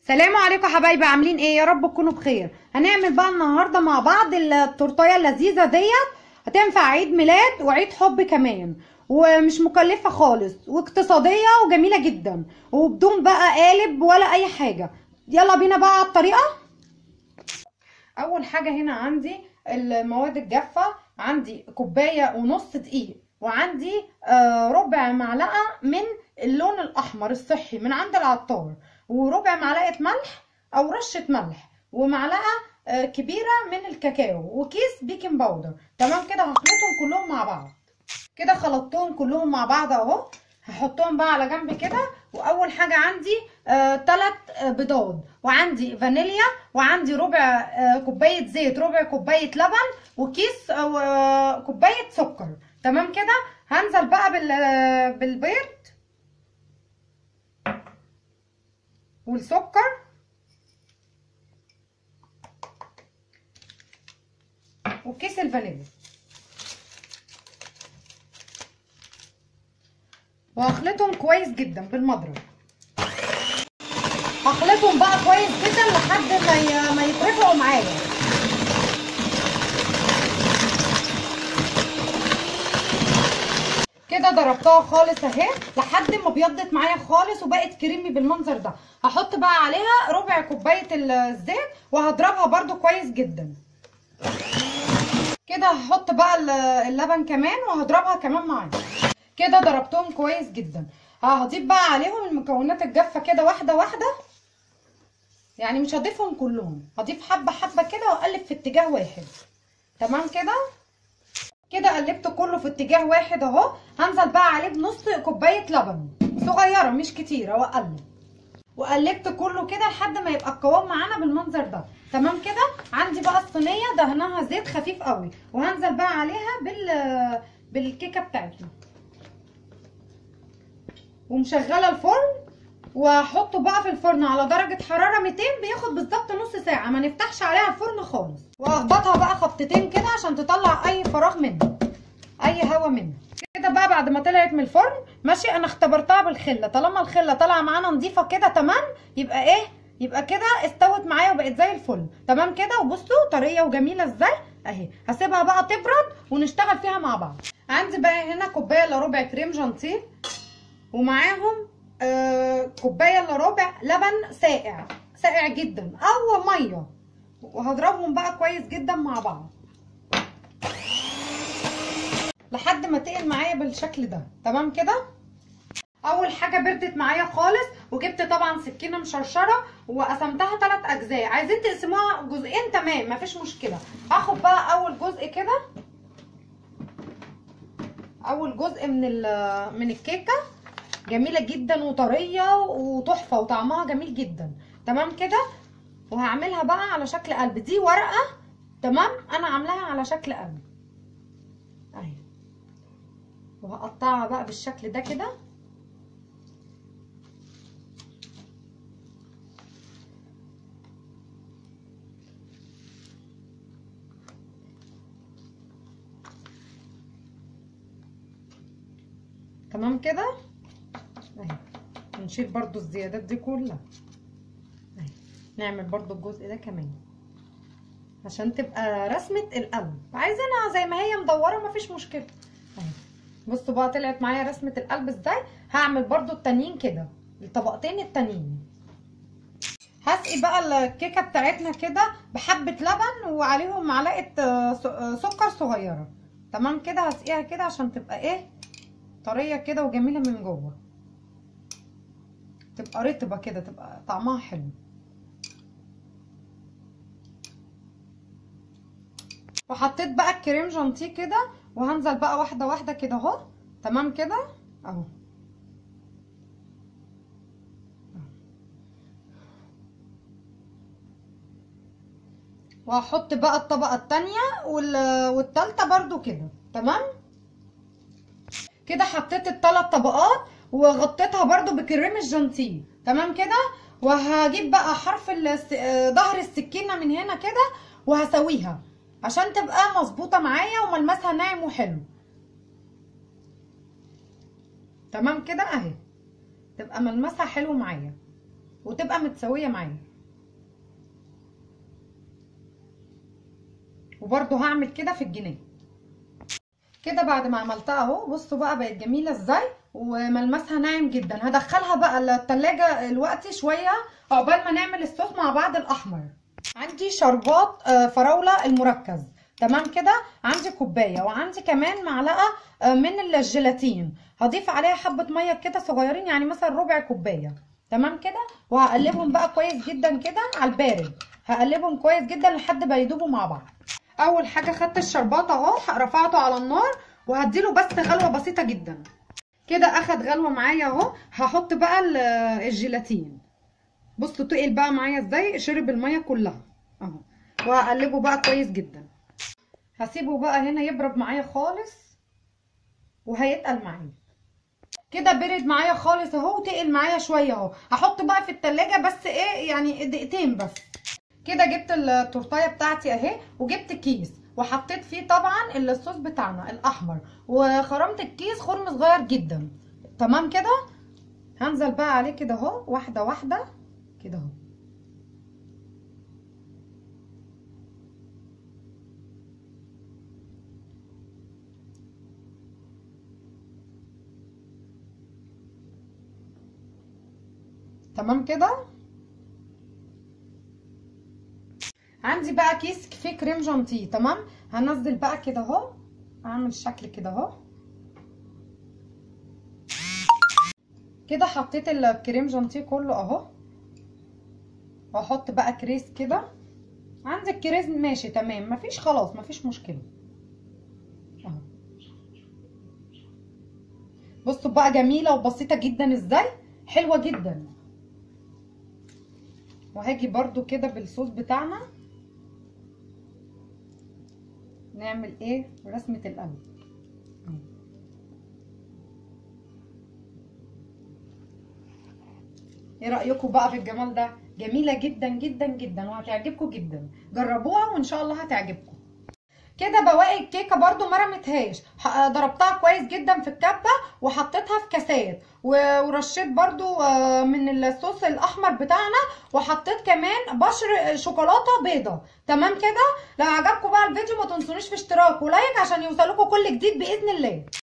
سلام عليكم حبايبي عاملين ايه يا رب تكونوا بخير هنعمل بقى النهارده مع بعض التورتايه اللذيذه ديت هتنفع عيد ميلاد وعيد حب كمان ومش مكلفه خالص واقتصاديه وجميله جدا وبدون بقى قالب ولا اي حاجه يلا بينا بقى على الطريقه اول حاجه هنا عندي المواد الجافه عندي كوبايه ونص دقيق وعندي آه ربع معلقه من اللون الاحمر الصحي من عند العطار وربع معلقه ملح او رشه ملح ومعلقه آه كبيره من الكاكاو وكيس بيكنج باودر تمام كده هخلطهم كلهم مع بعض كده خلطتهم كلهم مع بعض اهو هحطهم بقى على جنب كده واول حاجه عندي آه تلات آه بيضات وعندي فانيليا وعندي ربع آه كوبايه زيت ربع كوبايه لبن وكيس آه كوبايه سكر تمام كده هنزل بقى بال بالبيض والسكر وكيس الفانيليا وهخلطهم كويس جدا بالمضرب هخلطهم بقى كويس جدا لحد ما ي... ما يترفعوا معايا كده ضربتها خالص اهي لحد ما ابيضت معايا خالص وبقت كريمي بالمنظر ده هحط بقى عليها ربع كوبايه الزيت وهضربها برده كويس جدا كده هحط بقى اللبن كمان وهضربها كمان معايا كده ضربتهم كويس جدا هضيف بقى عليهم المكونات الجافه كده واحده واحده يعني مش هضيفهم كلهم هضيف حبه حبه كده واقلب في اتجاه واحد تمام كده كده قلبت كله في اتجاه واحد اهو هنزل بقى عليه بنص كوبايه لبن صغيره مش كتيره واقلب وقلبت كله كده لحد ما يبقى القوام معانا بالمنظر ده تمام كده عندي بقى الصينيه دهنها زيت خفيف قوي وهنزل بقى عليها بال بالكيكه بتاعتنا ومشغله الفرن واحطه بقى في الفرن على درجه حراره 200 بياخد بالظبط نص ساعه ما نفتحش عليها الفرن خالص واخبطها بقى خبطتين كده عشان تطلع اي فراغ منها اي هوا منها كده بقى بعد ما طلعت من الفرن ماشي انا اختبرتها بالخله طالما الخله طالعه معانا نظيفه كده تمام يبقى ايه يبقى كده استوت معايا وبقت زي الفل تمام كده وبصوا طريه وجميله ازاي اهي هسيبها بقى تبرد ونشتغل فيها مع بعض عندي بقى هنا كوبايه الا ربع كريم جانتيه ومعاهم آه كوبايه الا ربع لبن ساقع ساقع جدا او ميه وهضربهم بقى كويس جدا مع بعض لحد ما تقل معايا بالشكل ده تمام كده اول حاجه بردت معايا خالص وجبت طبعا سكينه مشرشره وقسمتها ثلاث اجزاء عايزين تقسموها جزئين تمام مفيش مشكله هاخد بقى اول جزء كده اول جزء من من الكيكه جميله جدا وطريه وتحفه وطعمها جميل جدا تمام كده وهعملها بقى على شكل قلب دي ورقه تمام انا عاملاها على شكل قلب اهي وهقطعها بقى بالشكل ده كده تمام كده اهي نشيل برضو الزيادات دي كلها اهي نعمل برضو الجزء ده كمان عشان تبقى رسمة القلب عايزينها زي ما هي مدورة مفيش مشكلة اهي بصوا بقى طلعت معايا رسمة القلب ازاي هعمل برضو التانيين كده الطبقتين التانيين هسقي بقى الكيكة بتاعتنا كده بحبة لبن وعليهم معلقة سكر صغيرة تمام كده هسقيها كده عشان تبقى ايه طريه كده وجميله من جوه تبقى رطبه كده تبقى طعمها حلو وحطيت بقى الكريم جانتيه كده وهنزل بقى واحده واحده كده اهو تمام كده اهو وهحط بقى الطبقه التانية والتالتة برضو كده تمام كده حطيت الثلاث طبقات وغطيتها برضو بكريم الجانتيه تمام كده وهجيب بقى حرف ظهر السكينه من هنا كده وهسويها عشان تبقى مظبوطه معايا وملمسها ناعم وحلو تمام كده اهي تبقى ملمسها حلو معايا وتبقى متساويه معايا وبرده هعمل كده في الجنيه كده بعد ما عملتها اهو بصوا بقى بقت جميله ازاي وملمسها ناعم جدا هدخلها بقى التلاجة دلوقتي شويه عقبال ما نعمل الصوص مع بعض الاحمر عندي شربات فراوله المركز تمام كده عندي كوبايه وعندي كمان معلقه من الجيلاتين هضيف عليها حبه ميه كده صغيرين يعني مثلا ربع كوبايه تمام كده وهقلبهم بقى كويس جدا كده على البارد هقلبهم كويس جدا لحد ما يدوبوا مع بعض اول حاجه خدت الشربات اهو رفعته على النار وهديله بس غلوه بسيطه جدا كده اخد غلوه معايا اهو هحط بقى الجيلاتين بصوا تقل بقى معايا ازاي شرب الميه كلها اهو وهقلبه بقى كويس جدا هسيبه بقى هنا يبرد معايا خالص وهيتقل معايا كده برد معايا خالص اهو وتقل معايا شويه اهو هحطه بقى في التلاجة بس ايه يعني دقيقتين بس كده جبت التورتايه بتاعتي اهي وجبت كيس وحطيت فيه طبعا الصوص بتاعنا الاحمر وخرمت الكيس خرم صغير جدا تمام كده هنزل بقى عليه كده اهو واحده واحده كده اهو تمام كده عندي بقى كيس فيه كريم جانتيه تمام هنزل بقى كده اهو اعمل شكل كده اهو كده حطيت الكريم جانتيه كله اهو واحط بقى كريس كده عندك كريس ماشي تمام مفيش خلاص مفيش مشكله اهو بصوا بقى جميله وبسيطه جدا ازاي حلوه جدا وهاجي برضو كده بالصوص بتاعنا نعمل ايه رسمة القلب ايه رأيكم بقى في الجمال ده جميلة جدا جدا جدا وهتعجبكم جدا جربوها وان شاء الله هتعجبكم كده بواقي الكيكه برده ما رميتهاش ضربتها كويس جدا في الكبه وحطيتها في كاسات ورشيت برده من الصوص الاحمر بتاعنا وحطيت كمان بشر شوكولاته بيضه تمام كده لو عجبكم بقى الفيديو ما تنسونيش في اشتراك ولايك عشان يوصلكم كل جديد باذن الله